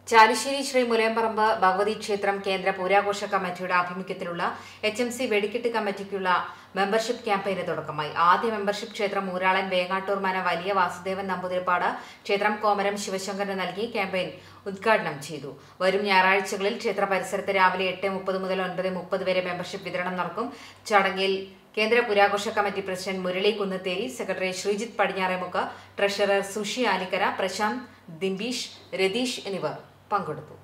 ചാലിശ്ശേരി ശ്രീ മുലയമ്പറമ്പ് ഭഗവതി ക്ഷേത്രം കേന്ദ്ര പൂരാഘോഷ കമ്മിറ്റിയുടെ ആഭിമുഖ്യത്തിലുള്ള എച്ച് എം സി വെടിക്കെട്ട് കമ്മിറ്റിക്കുള്ള മെമ്പർഷിപ്പ് ക്യാമ്പയിന് തുടക്കമായി ആദ്യ മെമ്പർഷിപ്പ് ക്ഷേത്രം ഊരാളൻ വേങ്ങാട്ടൂർ മന വലിയ വാസുദേവൻ നമ്പൂതിരിപ്പാട് ക്ഷേത്രം കോമരം ശിവശങ്കരന് നൽകി ക്യാമ്പയിൻ ഉദ്ഘാടനം ചെയ്തു വരും ഞായറാഴ്ചകളിൽ ക്ഷേത്ര പരിസരത്ത് രാവിലെ എട്ട് മുപ്പത് മുതൽ ഒൻപത് മുപ്പത് വരെ മെമ്പർഷിപ്പ് വിതരണം നടക്കും ചടങ്ങിൽ കേന്ദ്ര പുരാഘോഷ committee president Murali Kunnatheri secretary Sreejith Padinjaremukku treasurer Sushi Alikkara Prashanth Dimbeesh Ratheesh എന്നിവർ പങ്കെടുത്തു